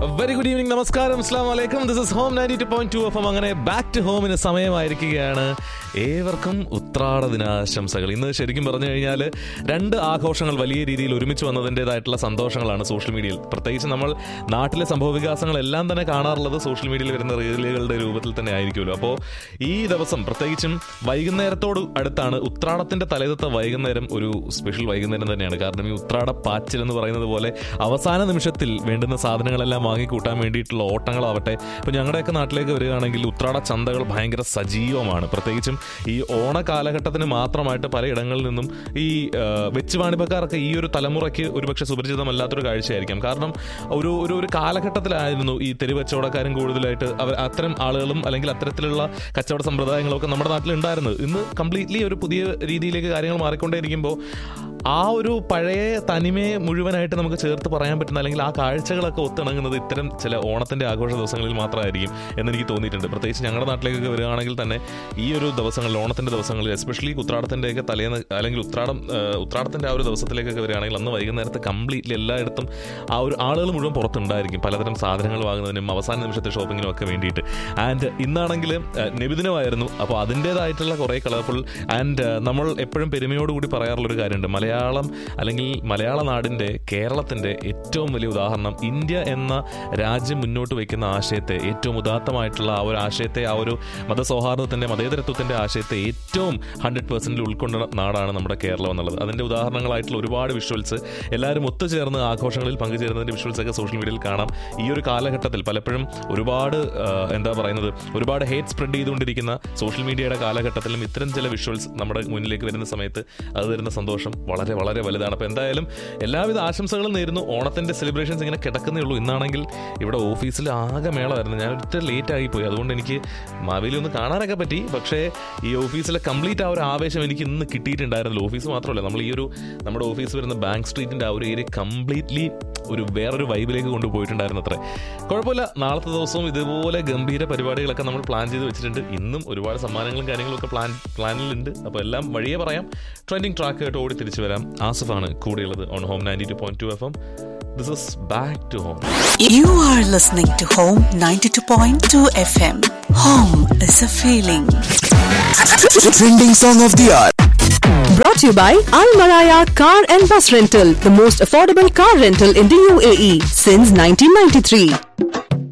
Very good evening നമസ്കാരം അസ്ലാം വലൈക്കും this is home ninety two point two F അങ്ങനെ ബാക്ക് ടു ഹോമിന് സമയമായിരിക്കുകയാണ് ഏവർക്കും ഉത്രാട ദിനാശംസകൾ ഇന്ന് ശരിക്കും പറഞ്ഞു കഴിഞ്ഞാൽ രണ്ട് ആഘോഷങ്ങൾ വലിയ രീതിയിൽ ഒരുമിച്ച് വന്നതിൻ്റെതായിട്ടുള്ള സന്തോഷങ്ങളാണ് സോഷ്യൽ മീഡിയയിൽ പ്രത്യേകിച്ച് നമ്മൾ നാട്ടിലെ സംഭവ വികാസങ്ങളെല്ലാം തന്നെ കാണാറുള്ളത് സോഷ്യൽ മീഡിയയിൽ വരുന്ന റീലുകളുടെ രൂപത്തിൽ തന്നെ ആയിരിക്കുമല്ലോ അപ്പോൾ ഈ ദിവസം പ്രത്യേകിച്ചും വൈകുന്നേരത്തോട് അടുത്താണ് ഉത്രാടത്തിന്റെ തലേന്നത്തെ വൈകുന്നേരം ഒരു സ്പെഷ്യൽ വൈകുന്നേരം തന്നെയാണ് കാരണം ഈ ഉത്രാട പാച്ചിൽ എന്ന് പറയുന്നത് പോലെ അവസാന നിമിഷത്തിൽ വേണ്ടുന്ന സാധനങ്ങളെല്ലാം വാങ്ങിക്കൂട്ടാൻ വേണ്ടിയിട്ടുള്ള ഓട്ടങ്ങളാവട്ടെ ഇപ്പം ഞങ്ങളുടെയൊക്കെ നാട്ടിലേക്ക് വരികയാണെങ്കിൽ ഉത്രാട ചന്തകൾ ഭയങ്കര സജീവമാണ് പ്രത്യേകിച്ചും ഈ ഓണ കാലഘട്ടത്തിന് മാത്രമായിട്ട് പലയിടങ്ങളിൽ നിന്നും ഈ ആ, വെച്ച് വാണിഭക്കാർക്ക് ഈ ഒരു തലമുറയ്ക്ക് ഒരുപക്ഷെ സുപരിചിതമല്ലാത്തൊരു കാഴ്ചയായിരിക്കാം കാരണം ഒരു ഒരു ഒരു കാലഘട്ടത്തിലായിരുന്നു ഈ തെരുവച്ചവടക്കാരും കൂടുതലായിട്ട് അവർ അത്തരം ആളുകളും അല്ലെങ്കിൽ അത്തരത്തിലുള്ള കച്ചവട സമ്പ്രദായങ്ങളൊക്കെ നമ്മുടെ നാട്ടിൽ ഉണ്ടായിരുന്നത് ഇന്ന് കംപ്ലീറ്റ്ലി ഒരു പുതിയ രീതിയിലേക്ക് കാര്യങ്ങൾ മാറിക്കൊണ്ടേയിരിക്കുമ്പോൾ ആ ഒരു പഴയ തനിമയെ മുഴുവനായിട്ട് നമുക്ക് ചേർത്ത് പറയാൻ പറ്റുന്ന അല്ലെങ്കിൽ ആ കാഴ്ചകളൊക്കെ ഒത്തിണങ്ങുന്നത് ഇത്തരം ചില ഓണത്തിന്റെ ആഘോഷ ദിവസങ്ങളിൽ മാത്രമായിരിക്കും എന്നെനിക്ക് തോന്നിയിട്ടുണ്ട് പ്രത്യേകിച്ച് ഞങ്ങളുടെ നാട്ടിലേക്കൊക്കെ വരികയാണെങ്കിൽ തന്നെ ഈ ഒരു ദിവസങ്ങളിൽ ഓണത്തിന്റെ ദിവസങ്ങളിൽ എസ്പെഷ്യലി ഉത്രാടത്തിന്റെയൊക്കെ തലേന്ന് അല്ലെങ്കിൽ ഉത്രാടം ആ, ഉത്രാടത്തിന്റെ ആ ഒരു ദിവസത്തിലേക്കൊക്കെ വരികയാണെങ്കിൽ അന്ന് വൈകുന്നേരത്ത് കംപ്ലീറ്റ്ലി എല്ലായിടത്തും ആ ഒരു ആളുകൾ മുഴുവൻ പുറത്തുണ്ടായിരിക്കും പലതരം സാധനങ്ങൾ വാങ്ങുന്നതിനും അവസാന നിമിഷത്തെ ഷോപ്പിങ്ങിനും ഒക്കെ വേണ്ടിയിട്ട് ആൻഡ് ഇന്നാണെങ്കിൽ നബിദിനമായിരുന്നു അപ്പോൾ അതിൻ്റെതായിട്ടുള്ള കുറേ കളർഫുൾ ആൻഡ് നമ്മൾ എപ്പോഴും പെരുമയോടുകൂടി പറയാറുള്ള ഒരു കാര്യമുണ്ട് മലയാളം അല്ലെങ്കിൽ മലയാള നാടിൻ്റെ കേരളത്തിൻ്റെ ഏറ്റവും വലിയ ഉദാഹരണം ഇന്ത്യ എന്ന രാജ്യം മുന്നോട്ട് വയ്ക്കുന്ന ആശയത്തെ ഏറ്റവും ഉദാത്തമായിട്ടുള്ള ആ ഒരു ആശയത്തെ ആ ഒരു മതസൗഹാർദ്ദത്തിൻ്റെ മതേതരത്വത്തിൻ്റെ ആശയത്തെ ഏറ്റവും ഹൺഡ്രഡ് പെർസെൻറ്റിൽ ഉൾക്കൊണ്ട നാടാണ് നമ്മുടെ കേരളം എന്നുള്ളത് അതിൻ്റെ ഉദാഹരണങ്ങളായിട്ടുള്ള ഒരുപാട് വിഷ്വൽസ് എല്ലാവരും ഒത്തുചേർന്ന് ആഘോഷങ്ങളിൽ പങ്കുചേരുന്നതിൻ്റെ വിഷ്വൽസ് ഒക്കെ സോഷ്യൽ മീഡിയയിൽ കാണാം ഈ ഒരു കാലഘട്ടത്തിൽ പലപ്പോഴും ഒരുപാട് ആ, എന്താ പറയുന്നത് ഒരുപാട് ഹേറ്റ് സ്പ്രെഡ് ചെയ്തുകൊണ്ടിരിക്കുന്ന സോഷ്യൽ മീഡിയയുടെ കാലഘട്ടത്തിലും ഇത്തരം ചില വിഷ്വൽസ് നമ്മുടെ മുന്നിലേക്ക് വരുന്ന സമയത്ത് അത് തരുന്ന സന്തോഷം വളരെ വളരെ വലുതാണ് അപ്പോൾ എന്തായാലും എല്ലാവിധ ആശംസകളും നേരുന്നു ഓണത്തിന്റെ സെലിബ്രേഷൻസ് ഇങ്ങനെ കിടക്കുന്നേ ഉള്ളൂ ഇന്നാണെങ്കിൽ ഇവിടെ ഓഫീസിൽ ആകെ മേളമായിരുന്നു ഞാൻ ഒറ്റ ലേറ്റ് ആയി പോയി അതുകൊണ്ട് എനിക്ക് മാവേലി ഒന്ന് കാണാനൊക്കെ പറ്റി പക്ഷേ ഈ ഓഫീസിലെ കംപ്ലീറ്റ് ആ ഒരു ആവേശം എനിക്ക് ഇന്ന് കിട്ടിയിട്ടുണ്ടായിരുന്നില്ല ഓഫീസ് മാത്രമല്ല നമ്മൾ ഈ ഒരു നമ്മുടെ ഓഫീസ് വരുന്ന ബാങ്ക് സ്ട്രീറ്റിന്റെ ആ ഒരു ഏരിയ കംപ്ലീറ്റ്ലി ഒരു വേറൊരു വൈബിലേക്ക് കൊണ്ടുപോയിട്ടുണ്ടായിരുന്നു അത്രേ കുഴപ്പമില്ല നാളത്തെ ദിവസവും ഇതുപോലെ ഗംഭീര പരിപാടികളൊക്കെ നമ്മൾ പ്ലാൻ ചെയ്ത് വെച്ചിട്ടുണ്ട് ഇന്നും ഒരുപാട് സമ്മാനങ്ങളും കാര്യങ്ങളും ഒക്കെ പ്ലാൻ പ്ലാനിലുണ്ട് അപ്പോൾ എല്ലാം വഴിയെ പറയാം ട്രെൻഡിങ് ട്രാക്ക് ആയിട്ട് ഓടി തിരിച്ചു വരാം ആസിഫാണ് കൂടെയുള്ളത് on home ninety two point two F M this is back to home You are listening to Home 92.2 FM. Home is a feeling. Trending song of the hour. Brought to you by Al Maraya Car and Bus Rental, the most affordable car rental in the UAE since 1993.